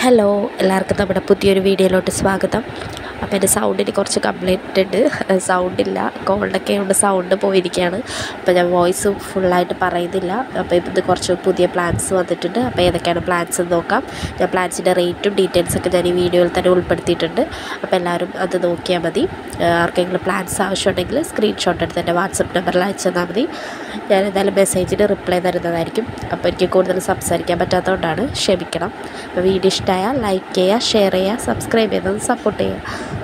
hello എല്ലാവർക്കും നമ്മുടെ പുതിയൊരു വീഡിയോയിലോട്ട് സ്വാഗതം അപ്പോൾ എൻ്റെ സൗണ്ടിന് കുറച്ച് കംപ്ലൈൻറ്റ് ഉണ്ട് സൗണ്ടില്ല കോൾഡൊക്കെ ഉണ്ട് സൗണ്ട് പോയിരിക്കുകയാണ് അപ്പോൾ ഞാൻ വോയിസ് ഫുള്ളായിട്ട് പറയുന്നില്ല അപ്പോൾ ഇത് കുറച്ച് പുതിയ പ്ലാൻസ് വന്നിട്ടുണ്ട് അപ്പോൾ ഏതൊക്കെയാണ് പ്ലാൻസ് എന്ന് നോക്കാം ഞാൻ പ്ലാൻസിൻ്റെ റേറ്റും ഡീറ്റെയിൽസൊക്കെ ഞാൻ ഈ വീഡിയോയിൽ തന്നെ ഉൾപ്പെടുത്തിയിട്ടുണ്ട് അപ്പോൾ എല്ലാവരും അത് നോക്കിയാൽ മതി ആർക്കെങ്കിലും പ്ലാൻസ് ആവശ്യമുണ്ടെങ്കിൽ സ്ക്രീൻഷോട്ട് എടുത്ത് എൻ്റെ വാട്സപ്പ് നമ്പറിൽ അയച്ചു തന്നാൽ മതി ഞാൻ എന്തായാലും മെസ്സേജിന് റിപ്ലൈ തരുന്നതായിരിക്കും അപ്പോൾ എനിക്ക് കൂടുതൽ സംസാരിക്കാൻ പറ്റാത്തതുകൊണ്ടാണ് ക്ഷമിക്കണം അപ്പോൾ വീഡിയോ ഇഷ്ടമായാൽ ലൈക്ക് ചെയ്യുക ഷെയർ ചെയ്യുക സബ്സ്ക്രൈബ് ചെയ്തത് സപ്പോർട്ട് ചെയ്യുക